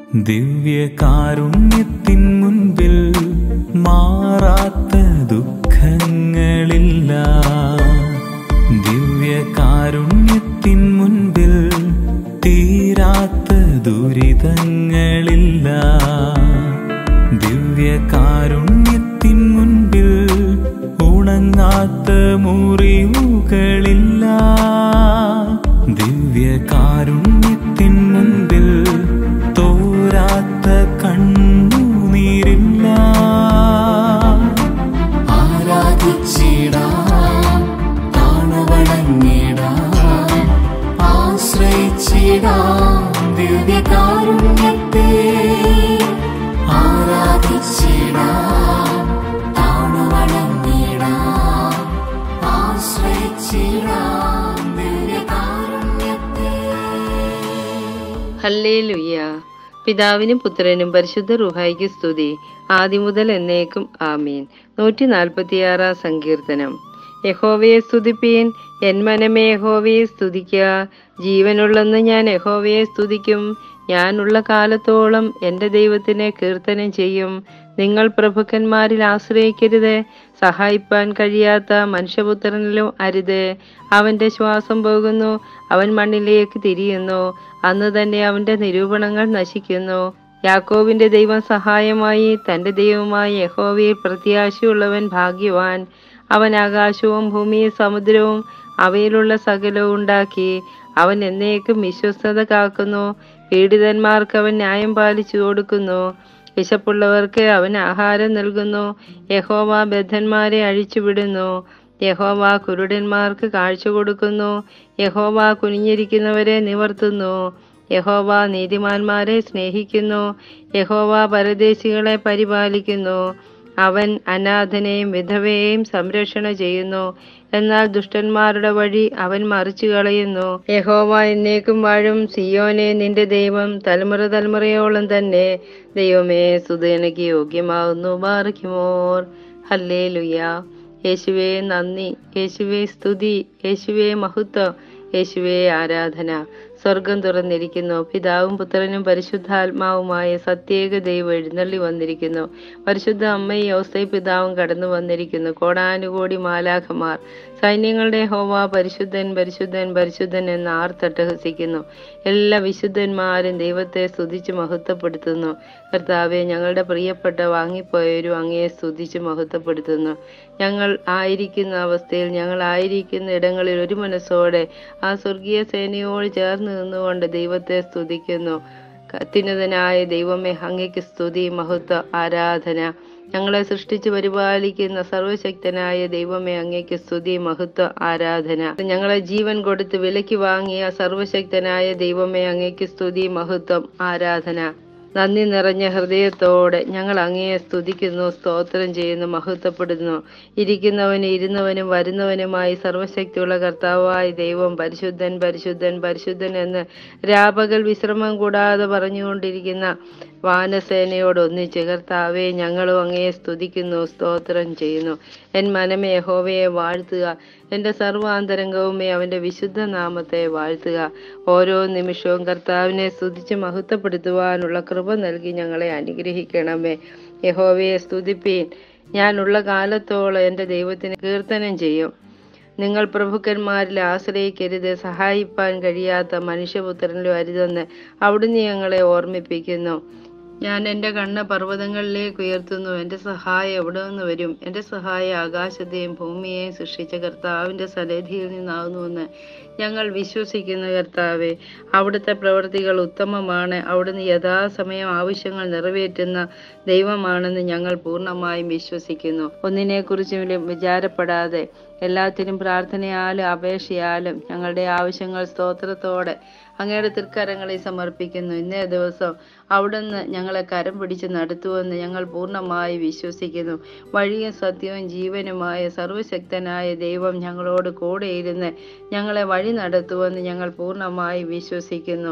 ദിവ്യകാരുണ്യത്തിൻ മുൻപിൽ മാറാത്ത ദുഃഖങ്ങളില്ല ദിവ്യകാരുണ്യത്തിൻ മുൻപിൽ തീരാത്ത ദുരിതങ്ങളില്ല ദിവ്യകാരുണ്യത്തിൻ മുൻപിൽ ഉണങ്ങാത്ത മുറിവുകളില്ല ദിവ്യകാരുണ്യത്തിൻ മുൻപിൽ തോരാത്ത കണ്ണുനീരില്ല ആരാധിച്ചിടാം താണവണങ്ങിടാം ആശ്രയിച്ചിടാം ദിവ്യകാരുണ്യത്തെ ആരാധിച്ചിടാം താണവണങ്ങിടാം ആശ്രയിച്ചിടാം ദിവ്യകാരുണ്യത്തെ ഹല്ലേലുയ്യ പിതാവിനും പുത്രനും പരിശുദ്ധ റുഹായിക്ക് സ്തുതി ആദ്യം മുതൽ എന്നേക്കും ആമീൻ നൂറ്റി നാൽപ്പത്തിയാറാം സങ്കീർത്തനം യഹോവയെ സ്തുതിപ്പീൻ എൻ മനമേ യഹോവയെ സ്തുതിക്കുക ജീവനുള്ളെന്ന് ഞാൻ യഹോവയെ സ്തുതിക്കും ഞാനുള്ള കാലത്തോളം എൻ്റെ ദൈവത്തിനെ കീർത്തനം ചെയ്യും നിങ്ങൾ പ്രഭുക്കന്മാരിൽ ആശ്രയിക്കരുത് സഹായിപ്പാൻ കഴിയാത്ത മനുഷ്യപുത്രനിലും അരുത് അവന്റെ ശ്വാസം പോകുന്നു അവൻ മണ്ണിലേക്ക് തിരിയുന്നു അന്ന് തന്നെ അവന്റെ നിരൂപണങ്ങൾ നശിക്കുന്നു യാക്കോബിന്റെ ദൈവം സഹായമായി തന്റെ ദൈവമായ യഹോവയിൽ പ്രത്യാശയുള്ളവൻ ഭാഗ്യവാൻ അവൻ ആകാശവും ഭൂമിയും സമുദ്രവും അവയിലുള്ള സകലവും ഉണ്ടാക്കി അവൻ എന്നേക്കും വിശ്വസ്തത കാക്കുന്നു പീഡിതന്മാർക്ക് അവൻ ന്യായം പാലിച്ചു കൊടുക്കുന്നു വിശപ്പുള്ളവർക്ക് അവൻ ആഹാരം നൽകുന്നു യഹോവ ബദ്ധന്മാരെ അഴിച്ചുവിടുന്നു യഹോവ കുരുടന്മാർക്ക് കാഴ്ച കൊടുക്കുന്നു യഹോവ കുനിഞ്ഞിരിക്കുന്നവരെ നിവർത്തുന്നു യഹോവ നീതിമാന്മാരെ സ്നേഹിക്കുന്നു യഹോവ പരദേശികളെ പരിപാലിക്കുന്നു അവൻ അനാഥനെയും വിധവയെയും സംരക്ഷണ ചെയ്യുന്നു എന്നാൽ ദുഷ്ടന്മാരുടെ വഴി അവൻ മറിച്ചു കളയുന്നു യഹോവ എന്നേക്കും വാഴും സിയോനെ നിന്റെ ദൈവം തലമുറ തലമുറയോളം തന്നെ ദൈവമേ സുതനക്ക് യോഗ്യമാകുന്നു ബാറയ്ക്കുമോർ ഹല്ലേ ലുയ യേശുവേ നന്ദി യേശുവേ സ്തുതി യേശുവേ മഹത്വം യേശുവേ ആരാധന സ്വർഗം തുറന്നിരിക്കുന്നു പിതാവും പുത്രനും പരിശുദ്ധാത്മാവുമായ സത്യേക ദൈവം എഴുന്നള്ളി വന്നിരിക്കുന്നു പരിശുദ്ധ അമ്മയും ഔസൈ പിതാവും കടന്നു വന്നിരിക്കുന്നു കോടാനുകോടി മാലാഖമാർ സൈന്യങ്ങളുടെ ഹോവ പരിശുദ്ധൻ പരിശുദ്ധൻ പരിശുദ്ധൻ എന്ന് ആർത്തട്ടഹസിക്കുന്നു എല്ലാ വിശുദ്ധന്മാരും ദൈവത്തെ സ്തുതിച്ച് മഹത്വപ്പെടുത്തുന്നു കർത്താവെ ഞങ്ങളുടെ പ്രിയപ്പെട്ട വാങ്ങിപ്പോയവരും അങ്ങയെ സ്തുതിച്ച് മഹത്വപ്പെടുത്തുന്നു ഞങ്ങൾ ആയിരിക്കുന്ന അവസ്ഥയിൽ ഞങ്ങൾ ആയിരിക്കുന്ന ഇടങ്ങളിൽ ഒരു മനസ്സോടെ ആ സ്വർഗീയ സേനയോട് ചേർന്ന് നിന്നുകൊണ്ട് ദൈവത്തെ സ്തുതിക്കുന്നു അത്യുന്നതനായ ദൈവമേ അങ്ങയ്ക്ക് സ്തുതി മഹത്വ ആരാധന ഞങ്ങളെ സൃഷ്ടിച്ച് പരിപാലിക്കുന്ന സർവശക്തനായ ദൈവമേ അങ്ങയ്ക്ക് സ്തുതി മഹത്വ ആരാധന ഞങ്ങളെ ജീവൻ കൊടുത്ത് വിലയ്ക്ക് വാങ്ങിയ സർവശക്തനായ ദൈവമേ അങ്ങയ്ക്ക് സ്തുതി മഹത്വം ആരാധന നന്ദി നിറഞ്ഞ ഹൃദയത്തോടെ ഞങ്ങൾ അങ്ങയെ സ്തുതിക്കുന്നു സ്തോത്രം ചെയ്യുന്നു മഹത്വപ്പെടുന്നു ഇരിക്കുന്നവനും ഇരുന്നവനും വരുന്നവനുമായി സർവശക്തിയുള്ള കർത്താവായ ദൈവം പരിശുദ്ധൻ പരിശുദ്ധൻ പരിശുദ്ധൻ എന്ന് രാപകൽ വിശ്രമം കൂടാതെ പറഞ്ഞുകൊണ്ടിരിക്കുന്ന വാനസേനയോട് ഒന്നിച്ച് കർത്താവെ ഞങ്ങളും അങ്ങയെ സ്തുതിക്കുന്നു സ്തോത്രം ചെയ്യുന്നു എൻ മനമേ യഹോവയെ വാഴ്ത്തുക എൻ്റെ സർവാന്തരംഗവുമേ അവൻ്റെ വിശുദ്ധ നാമത്തെ വാഴ്ത്തുക ഓരോ നിമിഷവും കർത്താവിനെ സ്തുതിച്ച് മഹത്വപ്പെടുത്തുവാനുള്ള കൃപ നൽകി ഞങ്ങളെ അനുഗ്രഹിക്കണമേ യഹോവയെ സ്തുതിപ്പീൻ ഞാനുള്ള കാലത്തോളം എൻ്റെ ദൈവത്തിന് കീർത്തനം ചെയ്യും നിങ്ങൾ പ്രഭുക്കന്മാരിൽ ആശ്രയിക്കരുത് സഹായിപ്പാൻ കഴിയാത്ത മനുഷ്യപുത്രനിലും അരുതെന്ന് അവിടുന്ന് ഞങ്ങളെ ഓർമ്മിപ്പിക്കുന്നു ഞാൻ എൻ്റെ കണ്ണ് പർവ്വതങ്ങളിലേക്ക് ഉയർത്തുന്നു എൻ്റെ സഹായം എവിടെ നിന്ന് വരും എൻ്റെ സഹായം ആകാശത്തെയും ഭൂമിയെയും സൃഷ്ടിച്ച കർത്താവിൻ്റെ സന്നിധിയിൽ നിന്നാകുന്നുവെന്ന് ഞങ്ങൾ വിശ്വസിക്കുന്നു കർത്താവെ അവിടുത്തെ പ്രവൃത്തികൾ ഉത്തമമാണ് അവിടുന്ന് യഥാസമയം ആവശ്യങ്ങൾ നിറവേറ്റുന്ന ദൈവമാണെന്ന് ഞങ്ങൾ പൂർണ്ണമായും വിശ്വസിക്കുന്നു ഒന്നിനെക്കുറിച്ചും വിചാരപ്പെടാതെ എല്ലാത്തിനും പ്രാർത്ഥനയാലും അപേക്ഷയാലും ഞങ്ങളുടെ ആവശ്യങ്ങൾ സ്തോത്രത്തോടെ അങ്ങയുടെ തൃക്കരങ്ങളിൽ സമർപ്പിക്കുന്നു ഇന്നേ ദിവസം അവിടുന്ന് ഞങ്ങളെ കരം പിടിച്ച് നടത്തുമെന്ന് ഞങ്ങൾ പൂർണ്ണമായി വിശ്വസിക്കുന്നു വഴിയും സത്യവും ജീവനുമായ സർവശക്തനായ ദൈവം ഞങ്ങളോട് കൂടെയിരുന്ന് ഞങ്ങളെ വഴി നടത്തുമെന്ന് ഞങ്ങൾ പൂർണ്ണമായി വിശ്വസിക്കുന്നു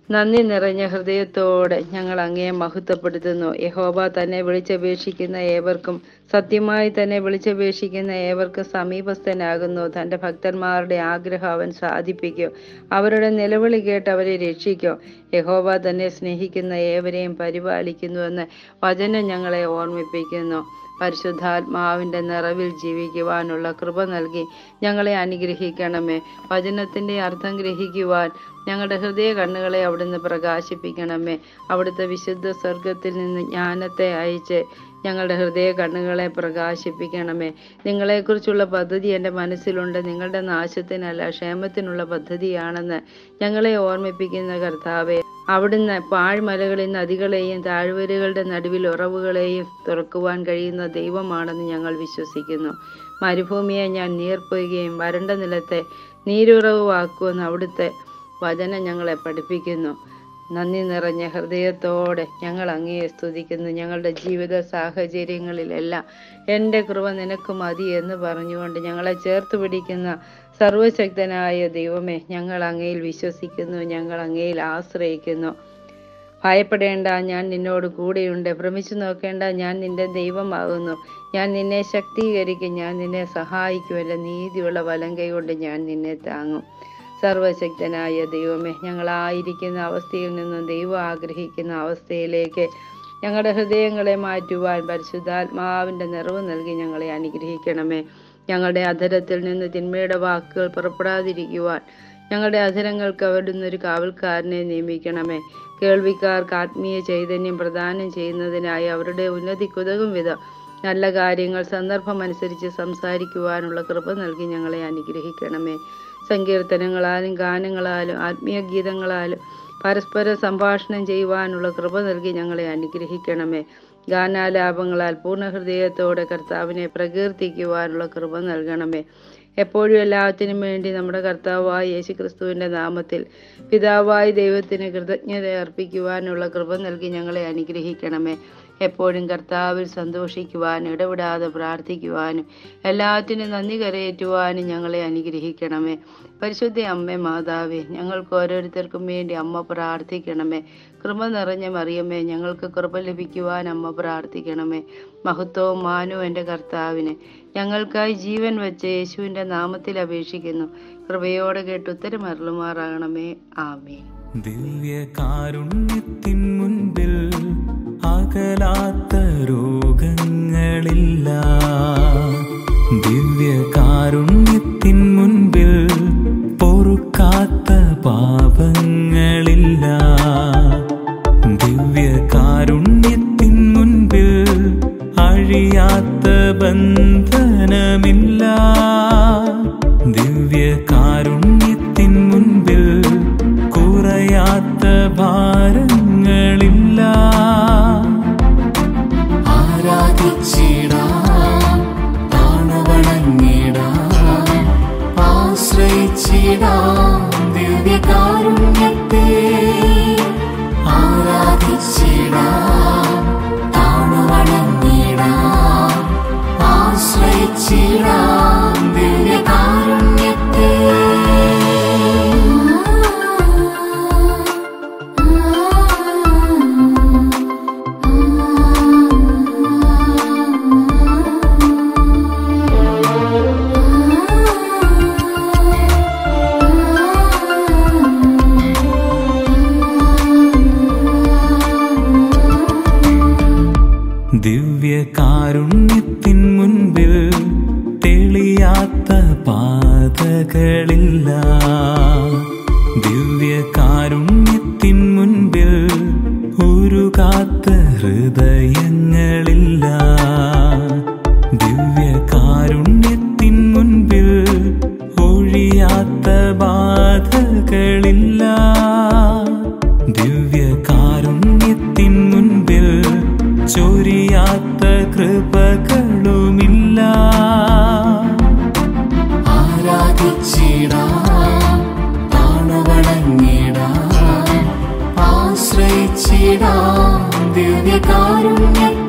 നന്ദി നിറഞ്ഞ ഹൃദയത്തോടെ ഞങ്ങൾ അങ്ങയെ മഹത്വപ്പെടുത്തുന്നു യഹോവ തന്നെ വിളിച്ചപേക്ഷിക്കുന്ന ഏവർക്കും സത്യമായി തന്നെ വിളിച്ചപേക്ഷിക്കുന്ന ഏവർക്കും സമീപസ്ഥനാകുന്നു തൻ്റെ ഭക്തന്മാരുടെ ആഗ്രഹം അവൻ സാധിപ്പിക്കും അവരുടെ നിലവിളി കേട്ട് അവരെ രക്ഷിക്കും യഹോവ തന്നെ സ്നേഹിക്കുന്ന ഏവരെയും പരിപാലിക്കുന്നുവെന്ന് വചനം ഞങ്ങളെ ഓർമ്മിപ്പിക്കുന്നു പരിശുദ്ധാത്മാവിൻ്റെ നിറവിൽ ജീവിക്കുവാനുള്ള കൃപ നൽകി ഞങ്ങളെ അനുഗ്രഹിക്കണമേ വചനത്തിൻ്റെ അർത്ഥം ഗ്രഹിക്കുവാൻ ഞങ്ങളുടെ ഹൃദയ കണ്ണുകളെ അവിടുന്ന് പ്രകാശിപ്പിക്കണമേ അവിടുത്തെ വിശുദ്ധ സ്വർഗത്തിൽ നിന്ന് ജ്ഞാനത്തെ അയച്ച് ഞങ്ങളുടെ ഹൃദയ കണ്ണുകളെ പ്രകാശിപ്പിക്കണമേ നിങ്ങളെക്കുറിച്ചുള്ള പദ്ധതി എൻ്റെ മനസ്സിലുണ്ട് നിങ്ങളുടെ നാശത്തിനല്ല ക്ഷേമത്തിനുള്ള പദ്ധതിയാണെന്ന് ഞങ്ങളെ ഓർമ്മിപ്പിക്കുന്ന കർത്താവെ അവിടുന്ന് പാഴ്മലകളിൽ നദികളെയും താഴ്വരകളുടെ നടുവിൽ ഉറവുകളെയും തുറക്കുവാൻ കഴിയുന്ന ദൈവമാണെന്ന് ഞങ്ങൾ വിശ്വസിക്കുന്നു മരുഭൂമിയെ ഞാൻ നീർപ്പൊയ്യുകയും വരണ്ട നിലത്തെ നീരുറവുവാക്കുമെന്ന് അവിടുത്തെ വചനം ഞങ്ങളെ പഠിപ്പിക്കുന്നു നന്ദി നിറഞ്ഞ ഹൃദയത്തോടെ ഞങ്ങൾ അങ്ങയെ സ്തുതിക്കുന്നു ഞങ്ങളുടെ ജീവിത സാഹചര്യങ്ങളിലെല്ലാം എൻ്റെ കൃപ നിനക്ക് മതി എന്ന് പറഞ്ഞുകൊണ്ട് ഞങ്ങളെ ചേർത്ത് പിടിക്കുന്ന സർവശക്തനായ ദൈവമേ ഞങ്ങൾ അങ്ങയിൽ വിശ്വസിക്കുന്നു ഞങ്ങൾ അങ്ങയിൽ ആശ്രയിക്കുന്നു ഭയപ്പെടേണ്ട ഞാൻ നിന്നോട് കൂടെയുണ്ട് ഭ്രമിച്ചു നോക്കേണ്ട ഞാൻ നിന്റെ ദൈവമാകുന്നു ഞാൻ നിന്നെ ശക്തീകരിക്കും ഞാൻ നിന്നെ സഹായിക്കും എൻ്റെ നീതിയുള്ള വലം കൈ കൊണ്ട് ഞാൻ നിന്നെ താങ്ങും സർവശക്തനായ ദൈവമേ ഞങ്ങളായിരിക്കുന്ന അവസ്ഥയിൽ നിന്നും ദൈവം ആഗ്രഹിക്കുന്ന അവസ്ഥയിലേക്ക് ഞങ്ങളുടെ ഹൃദയങ്ങളെ മാറ്റുവാൻ പരിശുദ്ധാത്മാവിൻ്റെ നിറവ് നൽകി ഞങ്ങളെ അനുഗ്രഹിക്കണമേ ഞങ്ങളുടെ അധരത്തിൽ നിന്ന് തിന്മയുടെ വാക്കുകൾ പുറപ്പെടാതിരിക്കുവാൻ ഞങ്ങളുടെ അധരങ്ങൾക്ക് അവിടുന്ന് ഒരു കാവൽക്കാരനെ നിയമിക്കണമേ കേൾവിക്കാർക്ക് ആത്മീയ ചൈതന്യം പ്രദാനം ചെയ്യുന്നതിനായി അവരുടെ ഉന്നതിക്കുതകും വിധം നല്ല കാര്യങ്ങൾ സന്ദർഭമനുസരിച്ച് സംസാരിക്കുവാനുള്ള കൃപ നൽകി ഞങ്ങളെ അനുഗ്രഹിക്കണമേ സങ്കീർത്തനങ്ങളാലും ഗാനങ്ങളാലും ആത്മീയ ഗീതങ്ങളാലും പരസ്പരം സംഭാഷണം ചെയ്യുവാനുള്ള കൃപ നൽകി ഞങ്ങളെ അനുഗ്രഹിക്കണമേ ഗാനാലാപങ്ങളാൽ പൂർണ്ണ ഹൃദയത്തോടെ കർത്താവിനെ പ്രകീർത്തിക്കുവാനുള്ള കൃപ നൽകണമേ എപ്പോഴും എല്ലാത്തിനും വേണ്ടി നമ്മുടെ കർത്താവായ യേശു ക്രിസ്തുവിൻ്റെ നാമത്തിൽ പിതാവായ ദൈവത്തിന് കൃതജ്ഞത അർപ്പിക്കുവാനുള്ള കൃപ നൽകി ഞങ്ങളെ അനുഗ്രഹിക്കണമേ എപ്പോഴും കർത്താവിൽ സന്തോഷിക്കുവാനും ഇടപെടാതെ പ്രാർത്ഥിക്കുവാനും എല്ലാത്തിനും നന്ദി കരയേറ്റുവാനും ഞങ്ങളെ അനുഗ്രഹിക്കണമേ പരിശുദ്ധ അമ്മേ മാതാവേ ഞങ്ങൾക്ക് ഓരോരുത്തർക്കും വേണ്ടി അമ്മ പ്രാർത്ഥിക്കണമേ കൃപ നിറഞ്ഞ മറിയമേ ഞങ്ങൾക്ക് കൃപ ലഭിക്കുവാൻ അമ്മ പ്രാർത്ഥിക്കണമേ മഹത്വവും മാനവും എൻ്റെ കർത്താവിന് ഞങ്ങൾക്കായി ജീവൻ വെച്ച് യേശുവിൻ്റെ നാമത്തിൽ അപേക്ഷിക്കുന്നു കൃപയോടെ കേട്ട് ഉത്തരമരുളുമാറാകണമേ ആമേൻ ദിവ്യകാരുണ്യത്തിൻ മുൻപിൽ അകലാത്ത രോഗങ്ങളില്ല ദിവ്യകാരുണ്യത്തിൻ മുൻപിൽ പൊറുക്കാത്ത പാപങ്ങളില്ല ദിവ്യകാരുണ്യത്തിൻ മുൻപിൽ അഴിയാത്ത ബന്ധനമില്ല ദിവ്യകാരുണ്യത്തിൻ മുൻപിൽ കുറയാത്ത ഭാരങ്ങളില്ല ആരാധിച്ചിടാം താണുവണങ്ങിടാം ആശ്രയിച്ചിടാം ദിവ്യകാരുണ്യത്തെ ആരാധിച്ചിടാം താണുവണങ്ങിടാം ആശ്രയിച്ചിടാം ദിവ്യകാരുണ്യത്തെ ദിവ്യകാരുണ്യത്തിൻ മുൻപിൽ തെളിയാത്ത പാതകളില്ല ദിവ്യകാരുണ്യത്തിൻ മുൻപിൽ ഉരുകാത്ത ഹൃദയങ്ങളില്ല ദിവ്യകാരുണ്യത്തിൻ മുൻപിൽ ഒഴിയാത്ത ബാധകളില്ല ദിവ്യകാരുണ്യത്തിൻ മുൻപിൽ ചൊരിയാത്ത കൃപകളുമില്ല ആരാധിച്ചിടാം താണുവണങ്ങിടാം ആശ്രയിച്ചിടാം ദിവ്യകാരുണ്യത്തെ